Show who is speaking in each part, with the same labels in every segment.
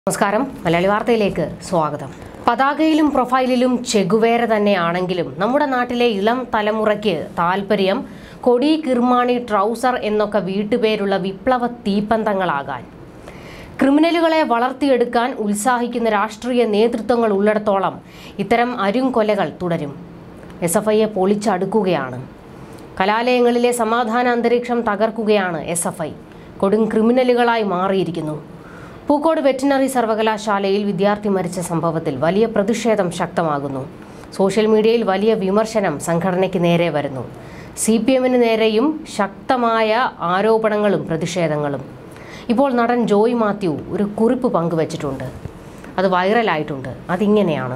Speaker 1: നമസ്കാരം മലയാളി വാർത്തയിലേക്ക് സ്വാഗതം പതാകയിലും പ്രൊഫൈലിലും ചെഗുവേര തന്നെയാണെങ്കിലും നമ്മുടെ നാട്ടിലെ ഇളം തലമുറയ്ക്ക് താല്പര്യം കൊടി കിർമാണി ട്രൗസർ എന്നൊക്കെ വീട്ടുപേരുള്ള വിപ്ലവ തീപ്പന്തങ്ങളാകാൻ ക്രിമിനലുകളെ വളർത്തിയെടുക്കാൻ ഉത്സാഹിക്കുന്ന രാഷ്ട്രീയ നേതൃത്വങ്ങൾ ഉള്ളിടത്തോളം ഇത്തരം അരുംകൊലകൾ തുടരും എസ് എഫ് ഐയെ പൊളിച്ചടുക്കുകയാണ് കലാലയങ്ങളിലെ സമാധാന അന്തരീക്ഷം തകർക്കുകയാണ് എസ് എഫ് ഐ കൊടും ക്രിമിനലുകളായി മാറിയിരിക്കുന്നു പൂക്കോട് വെറ്റിനറി സർവകലാശാലയിൽ വിദ്യാർത്ഥി മരിച്ച സംഭവത്തിൽ വലിയ പ്രതിഷേധം ശക്തമാകുന്നു സോഷ്യൽ മീഡിയയിൽ വലിയ വിമർശനം സംഘടനയ്ക്ക് നേരെ വരുന്നു സി പി എമ്മിന് നേരെയും ശക്തമായ ആരോപണങ്ങളും പ്രതിഷേധങ്ങളും ഇപ്പോൾ നടൻ ജോയ് മാത്യു ഒരു കുറിപ്പ് പങ്കുവച്ചിട്ടുണ്ട് അത് വൈറലായിട്ടുണ്ട് അതിങ്ങനെയാണ്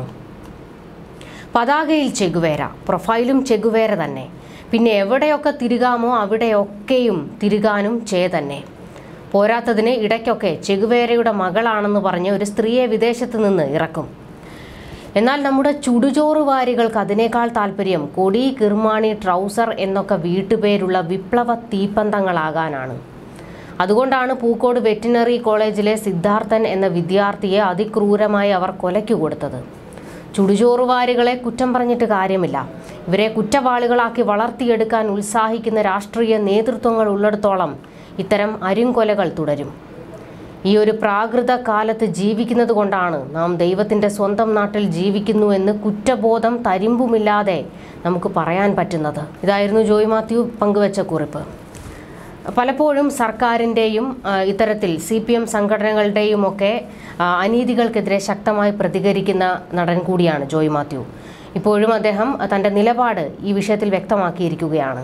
Speaker 1: പതാകയിൽ ചെഗുവേര പ്രൊഫൈലും ചെഗുവേര തന്നെ പിന്നെ എവിടെയൊക്കെ തിരുകാമോ അവിടെയൊക്കെയും തിരുകാനും ചേ തന്നെ പോരാത്തതിന് ഇടയ്ക്കൊക്കെ ചെഗുവേരയുടെ മകളാണെന്ന് പറഞ്ഞ് ഒരു സ്ത്രീയെ വിദേശത്ത് നിന്ന് ഇറക്കും എന്നാൽ നമ്മുടെ ചുടുചോറ് വാരികൾക്ക് അതിനേക്കാൾ താല്പര്യം കൊടി കിർമാണി ട്രൗസർ എന്നൊക്കെ വീട്ടുപേരുള്ള വിപ്ലവ തീപ്പന്തങ്ങളാകാനാണ് അതുകൊണ്ടാണ് പൂക്കോട് വെറ്റിനറി കോളേജിലെ സിദ്ധാർത്ഥൻ എന്ന വിദ്യാർത്ഥിയെ അതിക്രൂരമായി അവർ കൊലയ്ക്ക് കൊടുത്തത് ചുടുചോറുവാരികളെ കുറ്റം പറഞ്ഞിട്ട് കാര്യമില്ല ഇവരെ കുറ്റവാളികളാക്കി വളർത്തിയെടുക്കാൻ ഉത്സാഹിക്കുന്ന രാഷ്ട്രീയ നേതൃത്വങ്ങൾ ഉള്ളിടത്തോളം ഇത്തരം അരുംകൊലകൾ തുടരും ഈ ഒരു പ്രാകൃത കാലത്ത് ജീവിക്കുന്നത് കൊണ്ടാണ് നാം ദൈവത്തിൻ്റെ സ്വന്തം നാട്ടിൽ ജീവിക്കുന്നു എന്ന് കുറ്റബോധം തരിമ്പുമില്ലാതെ നമുക്ക് പറയാൻ പറ്റുന്നത് ഇതായിരുന്നു ജോയ് മാത്യു പങ്കുവച്ച കുറിപ്പ് പലപ്പോഴും സർക്കാരിൻ്റെയും ആ, ഇത്തരത്തിൽ സി പി എം സംഘടനകളുടെയും ഒക്കെ ആ, അനീതികൾക്കെതിരെ ശക്തമായി പ്രതികരിക്കുന്ന നടൻ കൂടിയാണ് ജോയ് മാത്യു ഇപ്പോഴും അദ്ദേഹം തൻ്റെ നിലപാട് ഈ വിഷയത്തിൽ വ്യക്തമാക്കിയിരിക്കുകയാണ്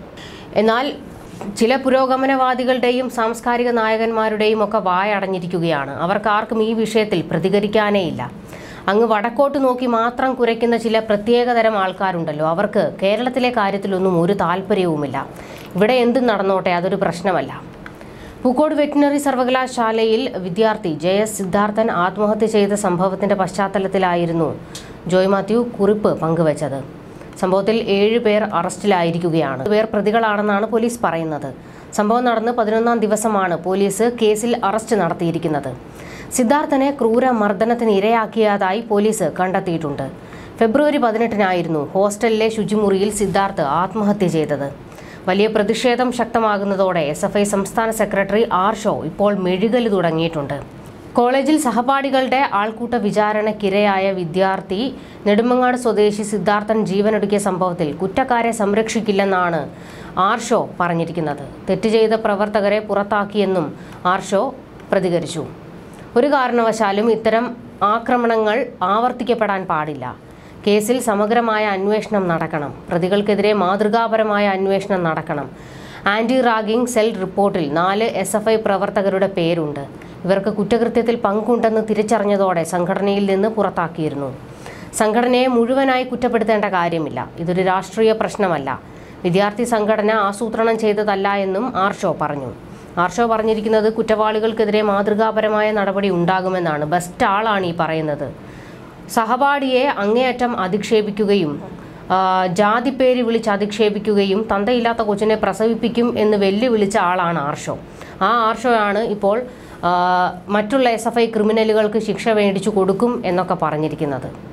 Speaker 1: എന്നാൽ ചില പുരോഗമനവാദികളുടെയും സാംസ്കാരിക നായകന്മാരുടെയും ഒക്കെ വായടഞ്ഞിരിക്കുകയാണ് അവർക്ക് ആർക്കും ഈ വിഷയത്തിൽ പ്രതികരിക്കാനേ ഇല്ല അങ്ങ് വടക്കോട്ട് നോക്കി മാത്രം കുരയ്ക്കുന്ന ചില പ്രത്യേകതരം ആൾക്കാരുണ്ടല്ലോ അവർക്ക് കേരളത്തിലെ കാര്യത്തിലൊന്നും ഒരു താല്പര്യവുമില്ല ഇവിടെ എന്തും നടന്നോട്ടെ അതൊരു പ്രശ്നമല്ല പൂക്കോട് വെറ്റിനറി സർവകലാശാലയിൽ വിദ്യാർത്ഥി ജെ എസ് സിദ്ധാർത്ഥൻ ആത്മഹത്യ ചെയ്ത സംഭവത്തിന്റെ പശ്ചാത്തലത്തിലായിരുന്നു ജോയ് മാത്യു കുറിപ്പ് പങ്കുവച്ചത് സംഭവത്തിൽ ഏഴ് പേർ അറസ്റ്റിലായിരിക്കുകയാണ് പേർ പ്രതികളാണെന്നാണ് പോലീസ് പറയുന്നത് സംഭവം നടന്ന് പതിനൊന്നാം ദിവസമാണ് പോലീസ് കേസിൽ അറസ്റ്റ് നടത്തിയിരിക്കുന്നത് സിദ്ധാർത്ഥനെ ക്രൂര മർദ്ദനത്തിന് ഇരയാക്കിയതായി പോലീസ് കണ്ടെത്തിയിട്ടുണ്ട് ഫെബ്രുവരി പതിനെട്ടിനായിരുന്നു ഹോസ്റ്റലിലെ ശുചിമുറിയിൽ സിദ്ധാർത്ഥ് ആത്മഹത്യ ചെയ്തത് വലിയ പ്രതിഷേധം ശക്തമാകുന്നതോടെ എസ് എഫ് ഐ സംസ്ഥാന സെക്രട്ടറി ആർ ഷോ ഇപ്പോൾ മെഴുകല് തുടങ്ങിയിട്ടുണ്ട് കോളേജിൽ സഹപാഠികളുടെ ആൾക്കൂട്ട വിചാരണയ്ക്കിരയായ വിദ്യാർത്ഥി നെടുമങ്ങാട് സ്വദേശി സിദ്ധാർത്ഥൻ ജീവനൊടുക്കിയ സംഭവത്തിൽ കുറ്റക്കാരെ സംരക്ഷിക്കില്ലെന്നാണ് ആർ ഷോ പറഞ്ഞിരിക്കുന്നത് തെറ്റ് ചെയ്ത പ്രവർത്തകരെ പുറത്താക്കിയെന്നും ആർ ഷോ പ്രതികരിച്ചു ഒരു കാരണവശാലും ഇത്തരം ആക്രമണങ്ങൾ ആവർത്തിക്കപ്പെടാൻ പാടില്ല കേസിൽ സമഗ്രമായ അന്വേഷണം നടക്കണം പ്രതികൾക്കെതിരെ മാതൃകാപരമായ അന്വേഷണം നടക്കണം ആന്റി റാഗിംഗ് സെൽ റിപ്പോർട്ടിൽ നാല് എസ് എഫ് ഐ പ്രവർത്തകരുടെ പേരുണ്ട് ഇവർക്ക് കുറ്റകൃത്യത്തിൽ പങ്കുണ്ടെന്ന് തിരിച്ചറിഞ്ഞതോടെ സംഘടനയിൽ നിന്ന് പുറത്താക്കിയിരുന്നു സംഘടനയെ മുഴുവനായി കുറ്റപ്പെടുത്തേണ്ട കാര്യമില്ല ഇതൊരു രാഷ്ട്രീയ പ്രശ്നമല്ല വിദ്യാർത്ഥി സംഘടന ആസൂത്രണം ചെയ്തതല്ല എന്നും ആർഷോ പറഞ്ഞു ആർഷോ പറഞ്ഞിരിക്കുന്നത് കുറ്റവാളികൾക്കെതിരെ മാതൃകാപരമായ നടപടി ഉണ്ടാകുമെന്നാണ് ബെസ്റ്റ് ആളാണ് ഈ പറയുന്നത് സഹപാഠിയെ അങ്ങേയറ്റം അധിക്ഷേപിക്കുകയും ആ, ജാതിപ്പേര് വിളിച്ച് അധിക്ഷേപിക്കുകയും തന്തയില്ലാത്ത കൊച്ചിനെ പ്രസവിപ്പിക്കും എന്ന് വെല്ലുവിളിച്ച ആളാണ് ആർഷോ ആ ആർഷോയാണ് ഇപ്പോൾ ആ, മറ്റുള്ള എസ് എഫ് ഐ ക്രിമിനലുകൾക്ക് ശിക്ഷ മേടിച്ചു കൊടുക്കും എന്നൊക്കെ പറഞ്ഞിരിക്കുന്നത്